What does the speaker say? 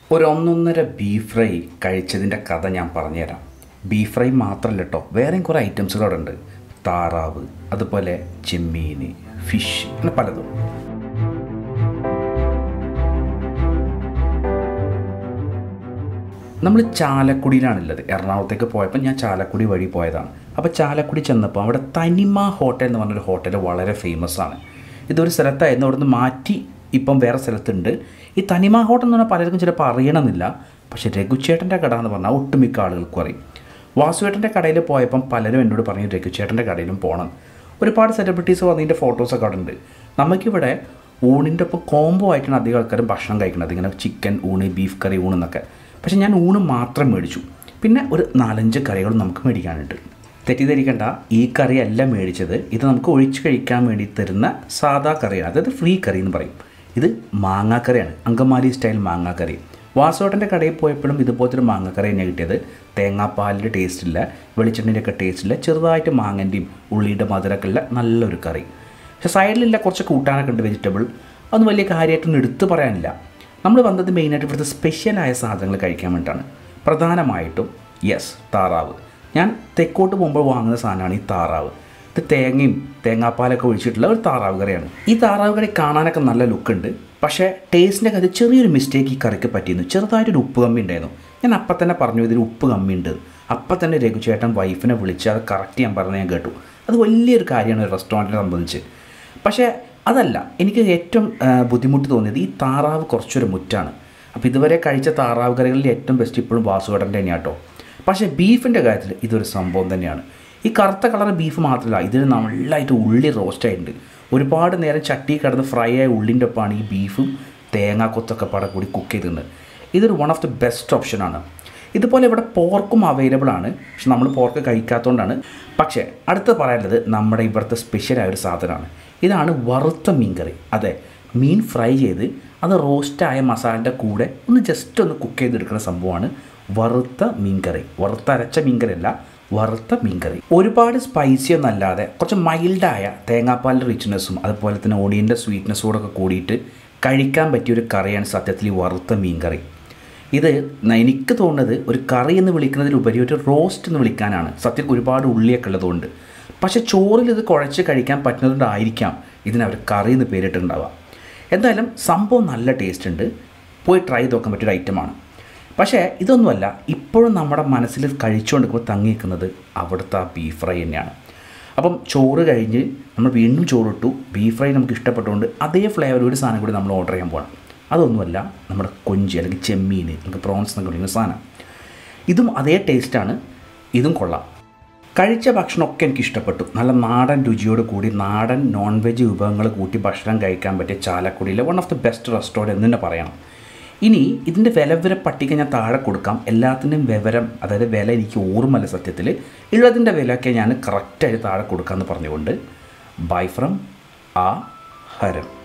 ഒരു ഒന്നൊന്നര beef fry കഴിച്ചതിൻ്റെ കഥ ഞാൻ പറഞ്ഞുതരാം ബീഫ് ഫ്രൈ മാത്രമല്ല കേട്ടോ വേറെയും കുറേ ഐറ്റംസുകൾ അവിടെ ഉണ്ട് താറാവ് അതുപോലെ ചെമ്മീൻ ഫിഷ് അങ്ങനെ പലതും നമ്മൾ ചാലക്കുടിയിലാണുള്ളത് എറണാകുളത്തേക്ക് പോയപ്പോൾ ഞാൻ ചാലക്കുടി വഴി പോയതാണ് അപ്പോൾ ചാലക്കുടി ചെന്നപ്പോൾ അവിടെ തനിമ ഹോട്ടൽ എന്ന് പറഞ്ഞൊരു ഹോട്ടൽ വളരെ ഫേമസ് ആണ് ഇതൊരു സ്ഥലത്തായിരുന്നു അവിടെ നിന്ന് മാറ്റി ഇപ്പം വേറെ സ്ഥലത്തുണ്ട് ഈ തനിമ ഹോട്ടൽ എന്ന് പറഞ്ഞാൽ പലർക്കും ചിലപ്പോൾ അറിയണമെന്നില്ല പക്ഷേ രഘുചേട്ടൻ്റെ കട എന്ന് പറഞ്ഞാൽ ഒട്ടുമിക്ക ആളുകൾക്കും അറിയും വാസുവേട്ടൻ്റെ കടയിൽ പോയപ്പം പലരും എന്നോട് പറഞ്ഞു രഘുചേട്ടൻ്റെ കടയിലും പോകണം ഒരുപാട് സെലിബ്രിറ്റീസ് വന്നതിൻ്റെ ഫോട്ടോസൊക്കെ അവിടെ ഉണ്ട് നമുക്കിവിടെ ഊണിൻ്റെ ഒപ്പം കോംബോ ആയിട്ടാണ് അധികം ആൾക്കാരും ഭക്ഷണം കഴിക്കുന്നത് ഇങ്ങനെ ചിക്കൻ ഊണ് ബീഫ് കറി ഊണെന്നൊക്കെ പക്ഷേ ഞാൻ ഊണ് മാത്രം മേടിച്ചു പിന്നെ ഒരു നാലഞ്ച് കറികളും നമുക്ക് മേടിക്കാനുണ്ട് തെറ്റിദ്ധരിക്കേണ്ട ഈ കറിയല്ല മേടിച്ചത് ഇത് നമുക്ക് ഒഴിച്ച് കഴിക്കാൻ വേണ്ടി തരുന്ന സാദാ കറിയാണ് അതായത് ഫ്രീ കറി എന്ന് പറയും ഇത് മാങ്ങാക്കറിയാണ് അങ്കമാലി സ്റ്റൈൽ മാങ്ങാക്കറി വാസോട്ടൻ്റെ കടയിൽ പോയപ്പോഴും ഇതുപോലത്തെ ഒരു മാങ്ങക്കറി തന്നെ കിട്ടിയത് തേങ്ങാപ്പാലിൻ്റെ ടേസ്റ്റില്ല വെളിച്ചെണ്ണൻ്റെ ഒക്കെ ടേസ്റ്റില്ല ചെറുതായിട്ട് മാങ്ങൻ്റെയും ഉള്ളിയുടെ മധുരമൊക്കെ ഉള്ള നല്ലൊരു കറി പക്ഷേ സൈഡിലില്ല കുറച്ച് കൂട്ടാനൊക്കെ ഉണ്ട് വെജിറ്റബിൾ അതൊന്നും വലിയ കാര്യമായിട്ടൊന്നും എടുത്തു പറയാനില്ല നമ്മൾ വന്നത് മെയിനായിട്ട് ഇവിടുത്തെ സ്പെഷ്യലായ സാധനങ്ങൾ കഴിക്കാൻ വേണ്ടിയിട്ടാണ് പ്രധാനമായിട്ടും യെസ് താറാവ് ഞാൻ തെക്കോട്ട് പോകുമ്പോൾ വാങ്ങുന്ന സാധനമാണ് ഈ താറാവ് ഇത് തേങ്ങയും തേങ്ങാപ്പാലൊക്കെ ഒഴിച്ചിട്ടുള്ള ഒരു താറാവ് കറിയാണ് ഈ താറാവ് കറി കാണാനൊക്കെ നല്ല ലുക്കുണ്ട് പക്ഷേ ടേസ്റ്റിൻ്റെ കാര്യത്തിൽ ചെറിയൊരു മിസ്റ്റേക്ക് ഈ കറിക്ക് പറ്റിയിരുന്നു ചെറുതായിട്ടൊരു ഉപ്പ് കമ്മി ഉണ്ടായിരുന്നു ഞാൻ അപ്പം തന്നെ പറഞ്ഞു ഇതിൽ ഉപ്പ് കമ്മിയുണ്ട് അപ്പം തന്നെ രഘുചേട്ടൻ വൈഫിനെ വിളിച്ച് അത് കറക്റ്റ് ചെയ്യാൻ പറഞ്ഞ് ഞാൻ കേട്ടു അത് വലിയൊരു കാര്യമാണ് ഒരു റെസ്റ്റോറൻറ്റിനെ സംബന്ധിച്ച് പക്ഷേ അതല്ല എനിക്ക് ഏറ്റവും ആ, ബുദ്ധിമുട്ട് തോന്നിയത് ഈ താറാവ് കുറച്ചൊരു മുറ്റാണ് അപ്പോൾ ഇതുവരെ കഴിച്ച താറാവ് കറികളിൽ ഏറ്റവും ബെസ്റ്റ് ഇപ്പോഴും വാസുകടൻ്റെ തന്നെയാണ് കേട്ടോ പക്ഷേ ബീഫിൻ്റെ കാര്യത്തിൽ ഇതൊരു സംഭവം തന്നെയാണ് ഈ കറുത്ത കളർ ബീഫ് മാത്രമല്ല ഇതിൽ നല്ലതായിട്ട് ഉള്ളി റോസ്റ്റ് ആയിട്ടുണ്ട് ഒരുപാട് നേരം ചട്ടി കിടന്ന് ഫ്രൈ ആയ ഉള്ളിൻ്റെ ഒപ്പമാണ് ഈ ബീഫും തേങ്ങാക്കൊത്തൊക്കെ പാടെ കൂടി കുക്ക് ചെയ്തിട്ടുണ്ട് ഇതൊരു വൺ ഓഫ് ദി ബെസ്റ്റ് ഓപ്ഷനാണ് ഇതുപോലെ ഇവിടെ പോർക്കും അവൈലബിൾ ആണ് പക്ഷെ നമ്മൾ പോർക്ക് കഴിക്കാത്തതുകൊണ്ടാണ് പക്ഷേ അടുത്ത് പറയാനുള്ളത് നമ്മുടെ ഇവിടുത്തെ സ്പെഷ്യലായ ഒരു സാധനമാണ് ഇതാണ് വറുത്ത മീൻകറി അതെ മീൻ ഫ്രൈ ചെയ്ത് അത് റോസ്റ്റായ മസാലൻ്റെ കൂടെ ഒന്ന് ജസ്റ്റ് ഒന്ന് കുക്ക് ചെയ്തെടുക്കുന്ന സംഭവമാണ് വറുത്ത മീൻകറി വറുത്ത അരച്ച മീൻകറി അല്ല വറുത്ത മീൻകറി ഒരുപാട് സ്പൈസി ഒന്നല്ലാതെ കുറച്ച് മൈൽഡായ തേങ്ങാപ്പാലിൻ്റെ റിച്ച്നെസ്സും അതുപോലെ തന്നെ ഓണിയൻ്റെ സ്വീറ്റ്നെസ്സും കൂടെ ഒക്കെ കൂടിയിട്ട് കഴിക്കാൻ പറ്റിയ ഒരു കറിയാണ് സത്യത്തിൽ ഈ വറുത്ത മീൻകറി ഇത് ന- എനിക്ക് തോന്നുന്നത് ഒരു കറി എന്ന് വിളിക്കുന്നതിലുപരി ഒരു റോസ്റ്റ് എന്ന് വിളിക്കാനാണ് സത്യത്തിൽ ഒരുപാട് ഉള്ളിയൊക്കെ ഉള്ളതുകൊണ്ട് പക്ഷേ ചോറിൽ ഇത് കുഴച്ച് കഴിക്കാൻ പറ്റുന്നതുകൊണ്ടായിരിക്കാം ഇതിന് അവർ കറി എന്ന് പേരിട്ടുണ്ടാവുക എന്തായാലും സംഭവം നല്ല ടേസ്റ്റ് ഉണ്ട് പോയി ട്രൈ ചെയ്ത് നോക്കാൻ പറ്റിയൊരു ഐറ്റമാണ് പക്ഷേ ഇതൊന്നുമല്ല ഇപ്പോഴും നമ്മുടെ മനസ്സിൽ കഴിച്ചുകൊണ്ടിരിക്കുമ്പോൾ തങ്ങി നിൽക്കുന്നത് അവിടുത്തെ ആ ബീഫ് ഫ്രൈ തന്നെയാണ് അപ്പം ചോറ് കഴിഞ്ഞ് നമ്മൾ വീണ്ടും ചോറിട്ടു ബീഫ് ഫ്രൈ നമുക്ക് ഇഷ്ടപ്പെട്ടുകൊണ്ട് അതേ ഫ്ലേവർ ഒരു സാധനം കൂടി നമ്മൾ ഓർഡർ ചെയ്യാൻ പോകണം അതൊന്നുമല്ല നമ്മുടെ കൊഞ്ച് അല്ലെങ്കിൽ ചെമ്മീൻ അല്ലെങ്കിൽ പ്രോൺസ് എന്നൊക്കെ വിളിക്കുന്ന സാധനം ഇതും അതേ ടേസ്റ്റാണ് ഇതും കൊള്ളാം കഴിച്ച ഭക്ഷണമൊക്കെ എനിക്ക് ഇഷ്ടപ്പെട്ടു നല്ല നാടൻ രുചിയോട് കൂടി നാടൻ നോൺ വെജ് വിഭവങ്ങൾ കൂട്ടി ഭക്ഷണം കഴിക്കാൻ പറ്റിയ ചാലക്കുടിയിലെ one of the best restaurant എന്ന് തന്നെ പറയണം ഇനി ഇതിൻ്റെ വില വിവര പട്ടിക ഞാൻ താഴെ കൊടുക്കാം എല്ലാത്തിൻ്റെയും വിവരം അതായത് വില എനിക്ക് ഓർമ്മല്ല സത്യത്തിൽ ഉള്ളതിൻ്റെ വിലയൊക്കെ ഞാൻ കറക്റ്റായിട്ട് താഴെ കൊടുക്കാമെന്ന് പറഞ്ഞുകൊണ്ട് ബൈ ഫ്രം ആ ഹരം